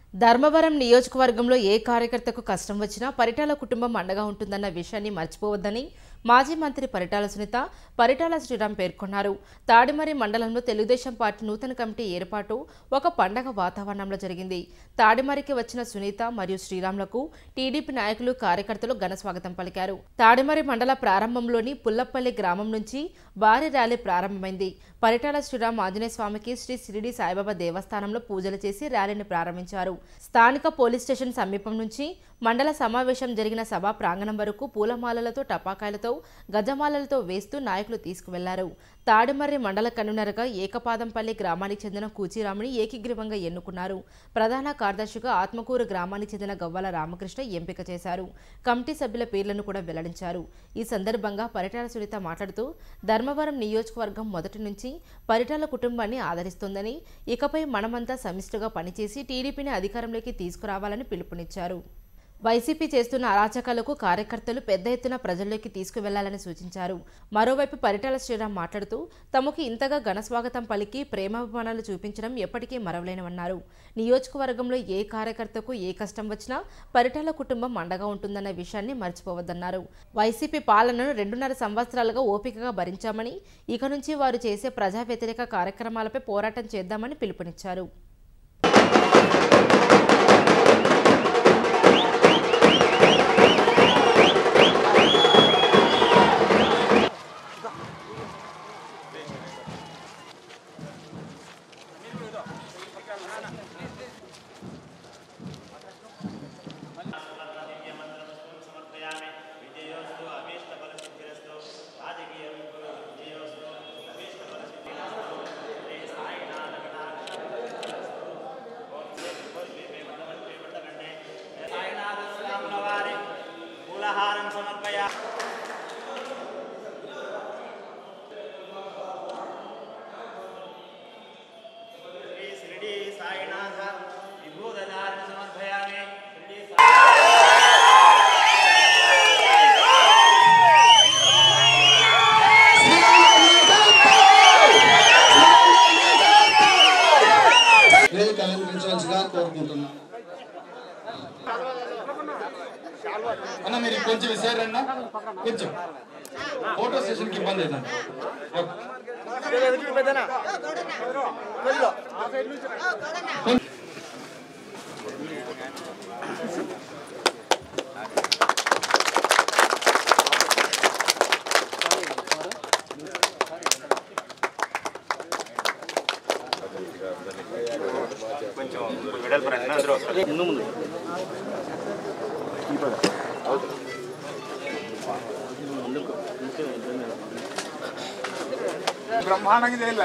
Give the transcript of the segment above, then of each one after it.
ధర్మవరం నియోజకవర్గంలో ఏ కార్యకర్తకు కష్టం వచ్చినా పరిటాల కుటుంబం అండగా ఉంటుందన్న విషయాన్ని మర్చిపోవద్దని మాజీ మంత్రి పరిటాల సునీత పరిటాల శ్రీరామ్ పేర్కొన్నారు తాడిమరి మండలంలో తెలుగుదేశం పార్టీ నూతన కమిటీ ఏర్పాటు ఒక పండగ వాతావరణంలో జరిగింది తాడిమరికి వచ్చిన సునీత మరియు శ్రీరామ్లకు టీడీపీ నాయకులు కార్యకర్తలు ఘన స్వాగతం పలికారు తాడిమరి మండల ప్రారంభంలోని పుల్లపల్లి గ్రామం నుంచి భారీ ర్యాలీ ప్రారంభమైంది పరిటాల శ్రీరామ్ ఆంజనేయ స్వామికి శ్రీ షిరిడి సాయిబాబా దేవస్థానంలో పూజలు చేసి ర్యాలీని ప్రారంభించారు స్థానిక పోలీస్ స్టేషన్ సమీపం నుంచి మండల సమావేశం జరిగిన సభా ప్రాంగణం వరకు పూలమాలలతో టపాకాయలతో గజమాలలతో వేస్తూ నాయకులు తీసుకువెళ్లారు తాడిమర్రి మండల కన్వీనర్గా ఏకపాదంపల్లి గ్రామానికి చెందిన కూచిరాముని ఏకగ్రీవంగా ఎన్నుకున్నారు ప్రధాన కార్యదర్శిగా ఆత్మకూరు గ్రామానికి చెందిన గవ్వల రామకృష్ణ ఎంపిక చేశారు కమిటీ సభ్యుల పేర్లను కూడా వెల్లడించారు ఈ సందర్భంగా పరిటాల సునీత మాట్లాడుతూ ధర్మవరం నియోజకవర్గం మొదటి నుంచి పరిటాల కుటుంబాన్ని ఆదరిస్తోందని ఇకపై మనమంతా సమిష్టిగా పనిచేసి టీడీపీని అధికారంలోకి తీసుకురావాలని పిలుపునిచ్చారు వైసీపీ చేస్తున్న అరాచకాలకు కార్యకర్తలు పెద్ద ఎత్తున ప్రజల్లోకి తీసుకువెళ్లాలని సూచించారు మరోవైపు పరిటాల శ్రీరామ్ మాట్లాడుతూ తమకు ఇంతగా ఘనస్వాగతం పలికి ప్రేమాభిమానాలు చూపించడం ఎప్పటికీ మరవలేనవన్నారు నియోజకవర్గంలో ఏ కార్యకర్తకు ఏ కష్టం వచ్చినా పరిటాల కుటుంబం అండగా ఉంటుందన్న విషయాన్ని మర్చిపోవద్దన్నారు వైసీపీ పాలనను రెండున్నర సంవత్సరాలుగా ఓపికగా భరించామని ఇక నుంచి వారు చేసే ప్రజా వ్యతిరేక కార్యక్రమాలపై పోరాటం చేద్దామని పిలుపునిచ్చారు సమర్పయామి విజయోస్తు అభీష్టఫలసిద్ధిరస్తు రాజకీయం విజయోస్తు అభీష్టఫలసిద్ధిరస్తు శ్రీ సాయినాథ వారి పూలహారం సమర్పయా శ్రీ షిరిడి సాయినాథ విభూదధారణ సమర్పయామి షిరిడి సాయి వేదిక అలంకరించవలసిగా కోరుకుంటున్నా అన్న మీరు కొంచెం విసారన్నా కొంచెం ఫోటో సెషన్ కి ఇబ్బంది అవుతుంది బ్రహ్మాండంగా చేయలే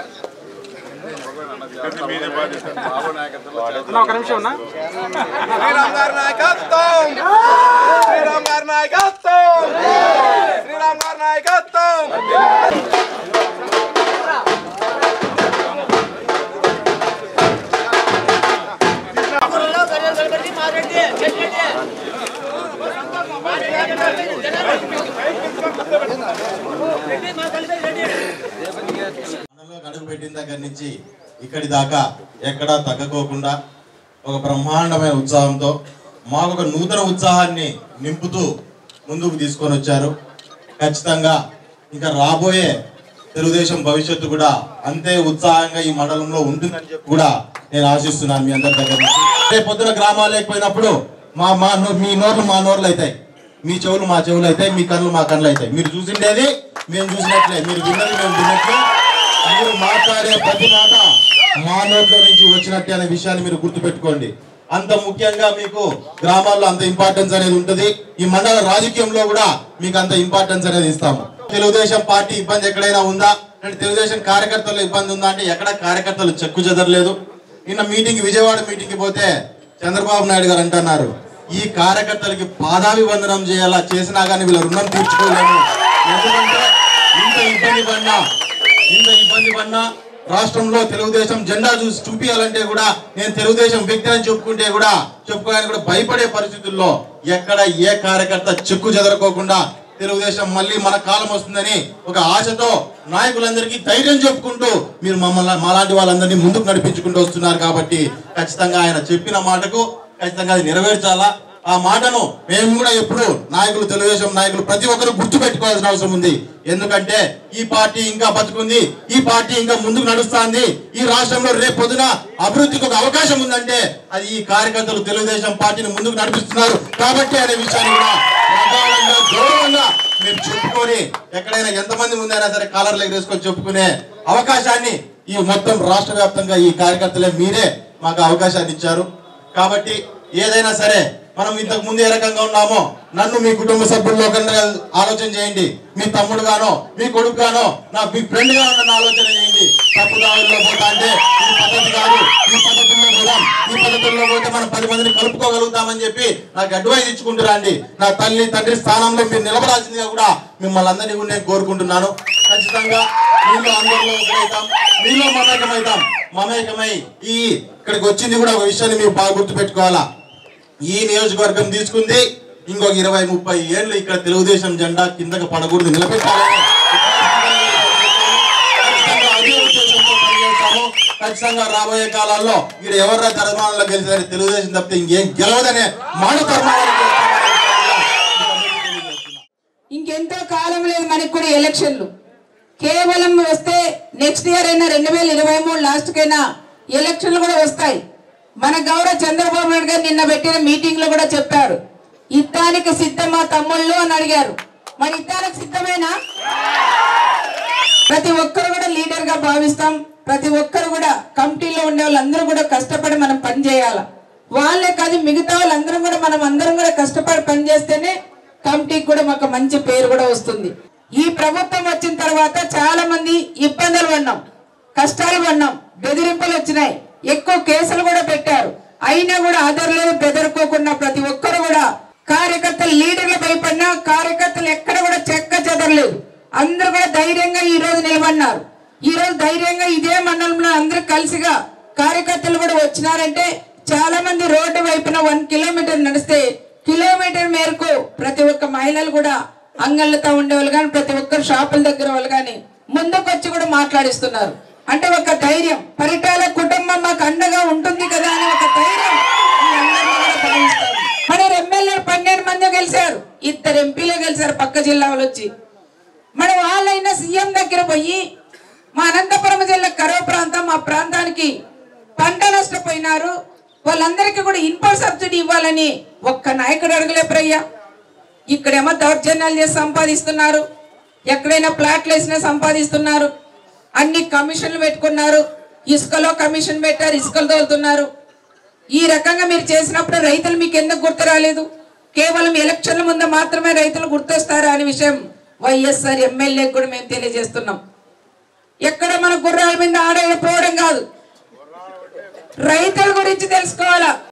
ఒక నిమిషం ఉన్నా శ్రీరామ్ గారి నాయకత్వం శ్రీరామ్ గారి నాయకత్వం శ్రీరామ్ గారి నాయకత్వం మనలో అడుగు పెట్టిన దగ్గర నుంచి ఇక్కడి దాకా ఎక్కడా తగ్గకోకుండా ఒక బ్రహ్మాండమైన ఉత్సాహంతో మాకు ఒక నూతన ఉత్సాహాన్ని నింపుతూ ముందుకు తీసుకొని వచ్చారు ఖచ్చితంగా ఇంకా రాబోయే తెలుగుదేశం భవిష్యత్తు కూడా అంతే ఉత్సాహంగా ఈ మండలంలో ఉంటుందని చెప్పి కూడా నేను ఆశిస్తున్నాను మీ అందరి దగ్గర నుంచి రేపు పొద్దున గ్రామాలకు పోయినప్పుడు మా మా నో- మీ నోర్లు మా నోర్లు అవుతాయి మీ చెవులు మా చెవులు అవుతాయి మీ కళ్ళు మా కళ్ళు అవుతాయి మీరు చూసిండేది మేము చూసినట్లే మీరు విన్నది మేము విన్నట్లే మీరు మాట్లాడే ప్రతి మాట మా నోట్లో నుంచి వచ్చినట్టే అనే విషయాన్ని మీరు గుర్తుపెట్టుకోండి అంత ముఖ్యంగా మీకు గ్రామాల్లో అంత ఇంపార్టెన్స్ అనేది ఉంటుంది ఈ మండల రాజకీయంలో కూడా మీకు అంత ఇంపార్టెన్స్ అనేది ఇస్తాము తెలుగుదేశం పార్టీ ఇబ్బంది ఎక్కడైనా ఉందా అంటే తెలుగుదేశం కార్యకర్తల ఇబ్బంది ఉందా అంటే ఎక్కడ కార్యకర్తలు చెక్కు చెదరలేదు నిన్న మీటింగ్ విజయవాడ మీటింగ్ కి పోతే చంద్రబాబు నాయుడు గారు అంటున్నారు ఈ కార్యకర్తలకి పాదాభివందనం చేయాలా చేసినా కానీ వీళ్ళ రుణం తీర్చుకోలేము ఎందుకంటే ఇంత ఇబ్బంది పడినా ఇంత ఇబ్బంది పడినా రాష్ట్రంలో తెలుగుదేశం జెండా చూసి చూపించాలంటే కూడా నేను తెలుగుదేశం వ్యక్తి అని చెప్పుకుంటే కూడా చెప్పుకోవడానికి కూడా భయపడే పరిస్థితుల్లో ఎక్కడ ఏ కార్యకర్త చెక్కు చెదరకోకుండా తెలుగుదేశం మళ్ళీ మన కాలం వస్తుందని ఒక ఆశతో నాయకులందరికీ ధైర్యం చెప్పుకుంటూ మీరు మమ్మల్ని మాలాంటి వాళ్ళందరినీ ముందుకు నడిపించుకుంటూ వస్తున్నారు కాబట్టి ఖచ్చితంగా ఆయన చెప్పిన మాటకు ఖచ్చితంగా అది నెరవేర్చాలా ఆ మాటను మేము కూడా ఎప్పుడు నాయకులు తెలుగుదేశం నాయకులు ప్రతి ఒక్కరు గుర్తు పెట్టుకోవాల్సిన అవసరం ఉంది ఎందుకంటే ఈ పార్టీ ఇంకా బతుకుంది ఈ పార్టీ ఇంకా ముందుకు నడుస్తుంది ఈ రాష్ట్రంలో రేపు పొద్దున అభివృద్ధికి ఒక అవకాశం ఉందంటే అది ఈ కార్యకర్తలు తెలుగుదేశం పార్టీని ముందుకు నడిపిస్తున్నారు కాబట్టి అనే విషయాన్ని కూడా ప్రగాఢంగా గౌరవంగా మేము చెప్పుకొని ఎక్కడైనా ఎంతమంది ముందైనా సరే కాలర్లు ఎగరేసుకొని చెప్పుకునే అవకాశాన్ని ఈ మొత్తం రాష్ట్ర వ్యాప్తంగా ఈ కార్యకర్తలే మీరే మాకు అవకాశాన్ని ఇచ్చారు కాబట్టి ఏదైనా సరే మనం ఇంతకు ముందు ఏ రకంగా ఉన్నామో నన్ను మీ కుటుంబ సభ్యుల్లో కన్నా ఆలోచన చేయండి మీ తమ్ముడు గానో మీ కొడుకు గానో నా మీ ఫ్రెండ్ గా ఉన్న ఆలోచన చేయండి తప్పు దారుల్లో పోతా అంటే ఇది పద్ధతి కాదు ఈ పద్ధతుల్లో పోదాం ఈ పద్ధతుల్లో పోతే మనం పది మందిని కలుపుకోగలుగుతామని చెప్పి నాకు అడ్వైజ్ ఇచ్చుకుంటురండి నా తల్లి తండ్రి స్థానంలో మీరు నిలబడాల్సిందిగా కూడా మిమ్మల్ని అందరినీ కూడా నేను కోరుకుంటున్నాను ఖచ్చితంగా మీలో అందరిలో ఒకటైతాం మీలో మమేకమైతాం మమేకమై ఈ ఇక్కడికి వచ్చింది కూడా ఒక విషయాన్ని మీరు బాగా గుర్తుపెట్టుకోవాలా ఈ నియోజకవర్గం తీసుకుంది ఇంకొక ఇరవై ముప్పై ఏళ్ళు ఇక్కడ తెలుగుదేశం జెండా కిందకి పడకూడదు నిలబెట్టాలని ఖచ్చితంగా అదే ఉద్దేశంతో పనిచేస్తాము ఖచ్చితంగా రాబోయే కాలాల్లో ఇక్కడ ఎవరైనా తెలంగాణలో గెలిచారు తెలుగుదేశం తప్పితే ఇంకేం గెలవదనే మాట తీర్మానం ఇంకెంతో కాలం లేదు మనకి కూడా ఎలక్షన్లు కేవలం వస్తే నెక్స్ట్ ఇయర్ అయినా రెండు వేల ఇరవై మూడు లాస్ట్కైనా ఎలక్షన్లు కూడా వస్తాయి మన గౌరవ చంద్రబాబు నాయుడు గారు నిన్న పెట్టిన మీటింగ్ లో కూడా చెప్పారు యుద్ధానికి సిద్ధమా తమ్ముళ్ళు అని అడిగారు మరి యుద్ధానికి సిద్ధమేనా ప్రతి ఒక్కరు కూడా లీడర్ గా భావిస్తాం ప్రతి ఒక్కరు కూడా కమిటీలో ఉండే వాళ్ళందరూ కూడా కష్టపడి మనం పని చేయాల వాళ్ళే కాదు మిగతా వాళ్ళందరం కూడా మనం అందరం కూడా కష్టపడి పని చేస్తేనే కమిటీకి కూడా మాకు మంచి పేరు కూడా వస్తుంది ఈ ప్రభుత్వం వచ్చిన తర్వాత చాలా మంది ఇబ్బందులు పడినాం కష్టాలు పడినాం బెదిరింపులు వచ్చినాయి ఎక్కువ కేసులు కూడా పెట్టారు అయినా కూడా ఆదరలేదు బెదరుకోకుండా ప్రతి ఒక్కరు కూడా కార్యకర్తలు లీడర్లు భయపడినా కార్యకర్తలు ఎక్కడ కూడా చెక్క చెదరలేదు అందరూ కూడా ధైర్యంగా ఈ రోజు నిలబడినారు ఈ రోజు ధైర్యంగా ఇదే మండలంలో అందరూ కలిసిగా కార్యకర్తలు కూడా వచ్చినారంటే చాలా మంది రోడ్డు వైపున వన్ కిలోమీటర్ నడిస్తే కిలోమీటర్ మేరకు ప్రతి ఒక్క మహిళలు కూడా అంగళ్ళతో ఉండేవాళ్ళు కానీ ప్రతి ఒక్కరు షాపుల దగ్గర వాళ్ళు కానీ ముందుకు వచ్చి కూడా మాట్లాడిస్తున్నారు అంటే ఒక ధైర్యం పరిటాల కుటుంబం మాకు అండగా ఉంటుంది కదా అని ఒక ధైర్యం మీ అందరినీ కూడా భావిస్తాను. మన ఎమ్మెల్యే పన్నెండు మంది గెలిచారు ఇద్దరు ఎంపీలే గెలిచారు పక్క జిల్లా వాళ్ళు వచ్చి మన వాళ్ళైనా సీఎం దగ్గర పోయి మా అనంతపురం జిల్లా కరువు ప్రాంతం మా ప్రాంతానికి పంట నష్టపోయినారు వాళ్ళందరికీ కూడా ఇన్పుట్ సబ్సిడీ ఇవ్వాలని ఒక్క నాయకుడు అడగలేపరయ్యా ఇక్కడేమో దౌర్జన్యాలు చేసి సంపాదిస్తున్నారు ఎక్కడైనా ప్లాట్లు వేసినా సంపాదిస్తున్నారు అన్ని కమిషన్లు పెట్టుకున్నారు ఇసుకలో కమిషన్ పెట్టారు ఇసుకలు తోలుతున్నారు ఈ రకంగా మీరు చేసినప్పుడు రైతులు మీకు ఎందుకు గుర్తు రాలేదు కేవలం ఎలక్షన్ల ముందు మాత్రమే రైతులు గుర్తొస్తారా అనే విషయం వైఎస్ఆర్ ఎమ్మెల్యే కూడా మేము తెలియజేస్తున్నాం ఎక్కడ మన గుర్రాల మీద ఆడకపోవడం కాదు రైతుల గురించి తెలుసుకోవాలా